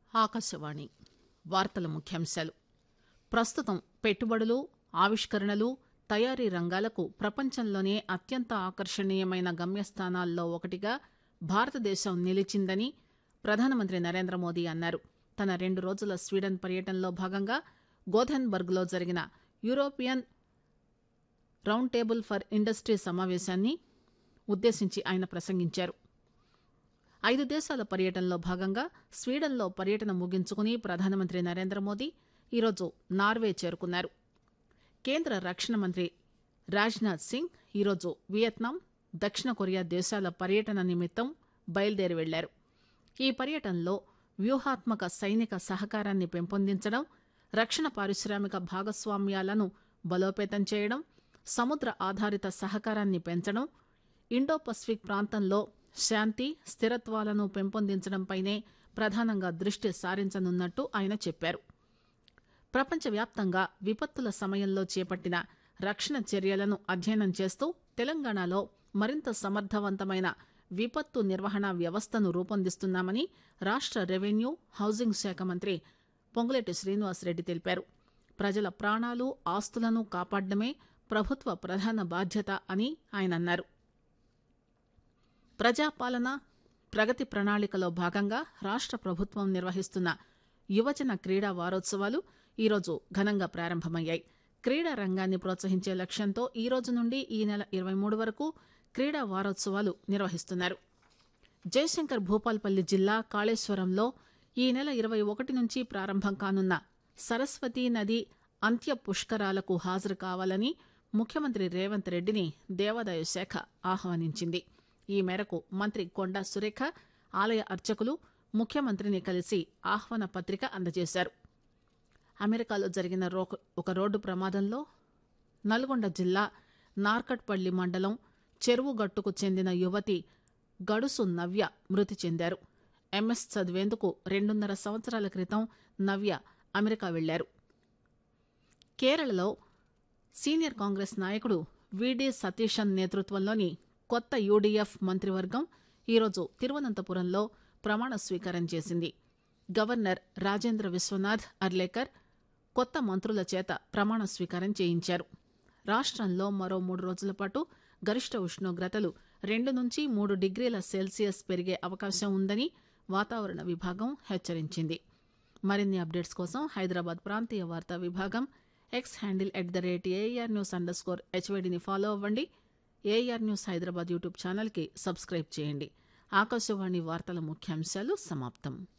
ఆకాశవాణి వార్తల ముఖ్యాంశాలు ప్రస్తుతం పెట్టుబడులు ఆవిష్కరణలు తయారీ రంగాలకు ప్రపంచంలోనే అత్యంత ఆకర్షణీయమైన గమ్యస్థానాల్లో ఒకటిగా భారతదేశం నిలిచిందని ప్రధానమంత్రి నరేంద్ర మోదీ అన్నారు తన రెండు రోజుల స్వీడన్ పర్యటనలో భాగంగా గోథెన్బర్గ్ లో జరిగిన European round table for industry సమావేశాన్ని ఉద్దేశించి ఆయన ప్రసంగించారు ఐదు దేశాల పర్యటనలో భాగంగా స్వీడన్లో పర్యటన ముగించుకుని ప్రధానమంత్రి నరేంద్ర మోదీ ఈరోజు నార్వే చేరుకున్నారు కేంద్ర రక్షణ మంత్రి రాజ్నాథ్ సింగ్ ఈరోజు వియత్నాం దక్షిణ కొరియా దేశాల పర్యటన నిమిత్తం బయలుదేరి వెళ్లారు ఈ పర్యటనలో వ్యూహాత్మక సైనిక సహకారాన్ని పెంపొందించడం రక్షణ పారిశ్రామిక భాగస్వామ్యాలను బలోపేతం చేయడం సముద్ర ఆధారిత సహకారాన్ని పెంచడం ఇండో పసిఫిక్ ప్రాంతంలో శాంతి స్థిరత్వాలను పెంపొందించడంపైనే ప్రధానంగా దృష్టి సారించనున్నట్టు ఆయన చెప్పారు ప్రపంచవ్యాప్తంగా విపత్తుల సమయంలో చేపట్టిన రక్షణ చర్యలను అధ్యయనం చేస్తూ తెలంగాణలో మరింత సమర్థవంతమైన విపత్తు నిర్వహణ వ్యవస్థను రూపొందిస్తున్నామని రాష్ట రెవెన్యూ హౌసింగ్ శాఖ మంత్రి పొంగులేటి శ్రీనివాసరెడ్డి తెలిపారు ప్రజల ప్రాణాలు ఆస్తులను కాపాడడమే ప్రభుత్వ ప్రధాన బాధ్యత అని ఆయన అన్నారు ప్రజాపాలన ప్రగతి ప్రణాళికలో భాగంగా రాష్ట ప్రభుత్వం నిర్వహిస్తున్న యువజన క్రీడా వారోత్సవాలు ఈరోజు ఘనంగా ప్రారంభమయ్యాయి క్రీడా రంగాన్ని ప్రోత్సహించే లక్ష్యంతో ఈ రోజు నుండి ఈ నెల ఇరవై మూడు వరకు క్రీడా వారోత్సవాలు నిర్వహిస్తున్నారు జయశంకర్ భూపాల్పల్లి జిల్లా కాళేశ్వరంలో ఈ నెల ఇరవై ఒకటి నుంచి ప్రారంభం కానున్న సరస్వతీ నది అంత్య పుష్కరాలకు హాజరు కావాలని ముఖ్యమంత్రి రేవంత్ రెడ్డిని దేవాదాయ శాఖ ఆహ్వానించింది ఈ మేరకు మంత్రి కొండా సురేఖ ఆలయ అర్చకులు ముఖ్యమంత్రిని కలిసి ఆహ్వాన పత్రిక అందజేశారు అమెరికాలో జరిగిన ఒక రోడ్డు ప్రమాదంలో నల్గొండ జిల్లా నార్కట్పల్లి మండలం చెరువుగట్టుకు చెందిన యువతి గడుసు నవ్య మృతి చెందారు ఎంఎస్ చదివేందుకు రెండున్నర సంవత్సరాల క్రితం నవ్య అమెరికా వెళ్లారు కేరళలో సీనియర్ కాంగ్రెస్ నాయకుడు విడి సతీశన్ నేతృత్వంలోని కొత్త యూడీఎఫ్ మంత్రివర్గం ఈరోజు తిరువనంతపురంలో ప్రమాణ స్వీకారం చేసింది గవర్నర్ రాజేంద్ర విశ్వనాథ్ అర్లేకర్ కొత్త మంత్రుల చేత ప్రమాణ స్వీకారం చేయించారు రాష్టంలో మరో మూడు రోజుల పాటు గరిష్ట ఉష్ణోగ్రతలు రెండు నుంచి మూడు డిగ్రీల సెల్సియస్ పెరిగే అవకాశం ఉందని వాతావరణ విభాగం హెచ్చరించింది మరిన్ని అప్డేట్స్ కోసం హైదరాబాద్ ప్రాంతీయ వార్తా విభాగం X handle at the rate AR news underscore స్కోర్ హెచ్వైడిని ఫాలో అవ్వండి ఏఆర్ న్యూస్ హైదరాబాద్ యూట్యూబ్ ఛానల్కి సబ్స్క్రైబ్ చేయండి ఆకాశవాణి వార్తల ముఖ్యాంశాలు సమాప్తం